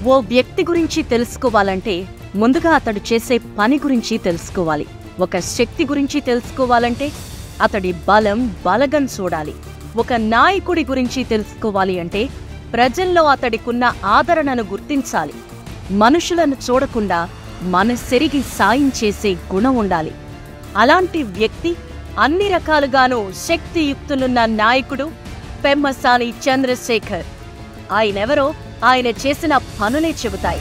ఓ వ్యక్తి గురించి తెలుసుకోవాలంటే ముందుగా అతడు చేసే పని గురించి తెలుసుకోవాలి ఒక శక్తి గురించి తెలుసుకోవాలంటే అతడి బలం బలగం చూడాలి ఒక నాయకుడి గురించి తెలుసుకోవాలి అంటే ప్రజల్లో అతడికున్న ఆదరణను గుర్తించాలి మనుషులను చూడకుండా మనసెరిగి సాయం చేసే గుణం ఉండాలి అలాంటి వ్యక్తి అన్ని రకాలుగానూ శక్తియుక్తులున్న నాయకుడు పెమ్మసాని చంద్రశేఖర్ ఆయనెవరో ఆయన చేసిన పనులే చెబుతాయి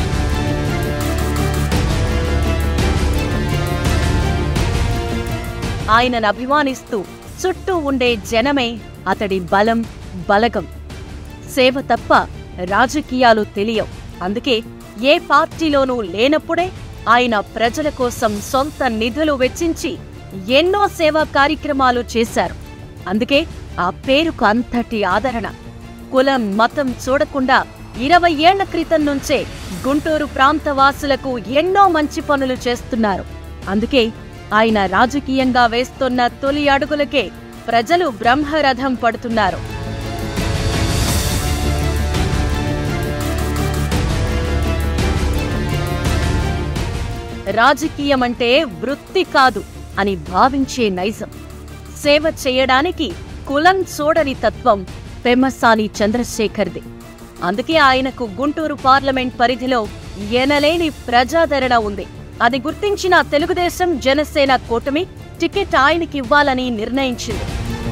ఆయనను అభిమానిస్తూ చుట్టూ ఉండే జనమే అతడి బలం బలగం సేవ తప్ప రాజకీయాలు తెలియవు అందుకే ఏ పార్టీలోనూ లేనప్పుడే ఆయన ప్రజల కోసం సొంత నిధులు వెచ్చించి ఎన్నో సేవా కార్యక్రమాలు చేశారు అందుకే ఆ పేరుకు అంతటి ఆదరణ కులం మతం చూడకుండా ఇరవై ఏళ్ల క్రితం నుంచే గుంటూరు ప్రాంత వాసులకు ఎన్నో మంచి పనులు చేస్తున్నారు అందుకే ఆయన రాజకీయంగా వేస్తున్న తొలి అడుగులకే ప్రజలు బ్రహ్మరథం పడుతున్నారు రాజకీయం అంటే వృత్తి కాదు అని భావించే నైజం సేవ చేయడానికి కులం చూడని తత్వం పెమ్మసాని చంద్రశేఖర్ది అందుకే ఆయనకు గుంటూరు పార్లమెంట్ పరిధిలో ఎనలేని ప్రజాదరణ ఉంది అది గుర్తించిన తెలుగుదేశం జనసేన కూటమి టికెట్ ఆయనకి ఇవ్వాలని నిర్ణయించింది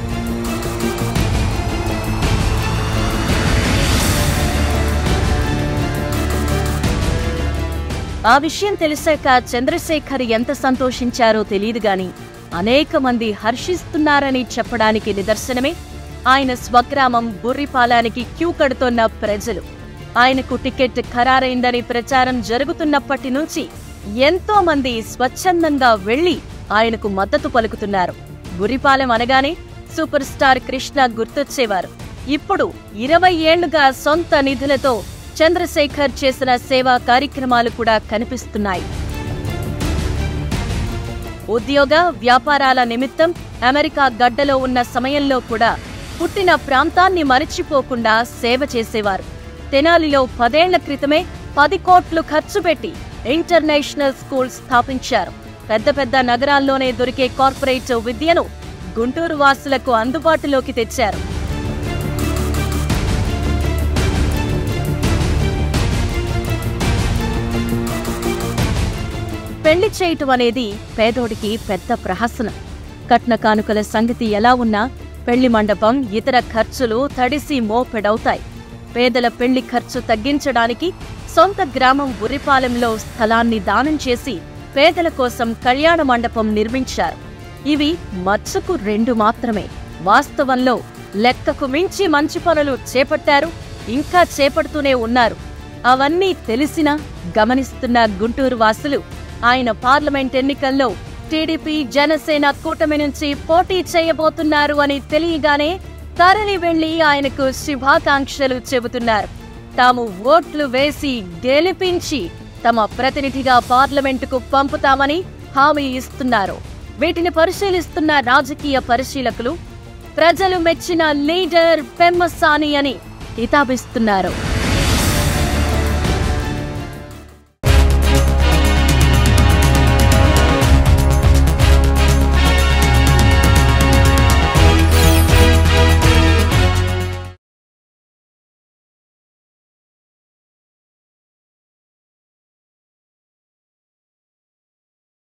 ఆ విషయం తెలిసాక చంద్రశేఖర్ ఎంత సంతోషించారో తెలియదు గాని అనేక మంది హర్షిస్తున్నారని చెప్పడానికి నిదర్శనమే ఆయన స్వగ్రామం బుర్రిపాలానికి క్యూ కడుతోన్న ప్రజలు ఆయనకు టికెట్ ఖరారైందని ప్రచారం జరుగుతున్నప్పటి నుంచి ఎంతో మంది స్వచ్ఛందంగా వెళ్లి ఆయనకు మద్దతు పలుకుతున్నారు బుర్రిపాలెం అనగానే సూపర్ స్టార్ కృష్ణ గుర్తొచ్చేవారు ఇప్పుడు ఇరవై ఏళ్లుగా సొంత నిధులతో చంద్రశేఖర్ చేసిన సేవా కార్యక్రమాలు కూడా కనిపిస్తున్నాయి ఉద్యోగ వ్యాపారాల నిమిత్తం అమెరికా గడ్డలో ఉన్న సమయంలో కూడా పుట్టిన ప్రాంతాన్ని మరిచిపోకుండా సేవ చేసేవారు తెనాలిలో పదేళ్ల క్రితమే పది కోట్లు ఖర్చు పెట్టి ఇంటర్నేషనల్ స్కూల్ స్థాపించారు పెద్ద పెద్ద నగరాల్లోనే దొరికే కార్పొరేట్ విద్యను గుంటూరు వాసులకు అందుబాటులోకి తెచ్చారు పెళ్లి చేయటం అనేది పేదోడికి పెద్ద ప్రహసనం కట్న కానుకల సంగతి ఎలా ఉన్నా పెళ్లి మండపం ఇతర ఖర్చులు తడిసి మోపెడవుతాయి పేదల పెళ్లి ఖర్చు తగ్గించడానికి సొంత గ్రామం ఉరిపాలెంలో స్థలాన్ని దానం చేసి పేదల కోసం కళ్యాణ మండపం నిర్మించారు ఇవి మచ్చుకు రెండు మాత్రమే వాస్తవంలో లెక్కకు మించి మంచి పనులు చేపట్టారు ఇంకా చేపడుతూనే ఉన్నారు అవన్నీ తెలిసినా గమనిస్తున్న గుంటూరు వాసులు ఆయన పార్లమెంట్ ఎన్నికల్లో టీడీపీ జనసేన కూటమి నుంచి పోటీ చేయబోతున్నారు అని తెలియగానే తరలి వెళ్లి ఆయనకు శుభాకాంక్షలు చెబుతున్నారు తాము ఓట్లు వేసి గెలిపించి తమ ప్రతినిధిగా పార్లమెంటుకు పంపుతామని హామీ ఇస్తున్నారు వీటిని పరిశీలిస్తున్న రాజకీయ పరిశీలకులు ప్రజలు మెచ్చిన లీడర్ పెమ్మసాని అని కితాబిస్తున్నారు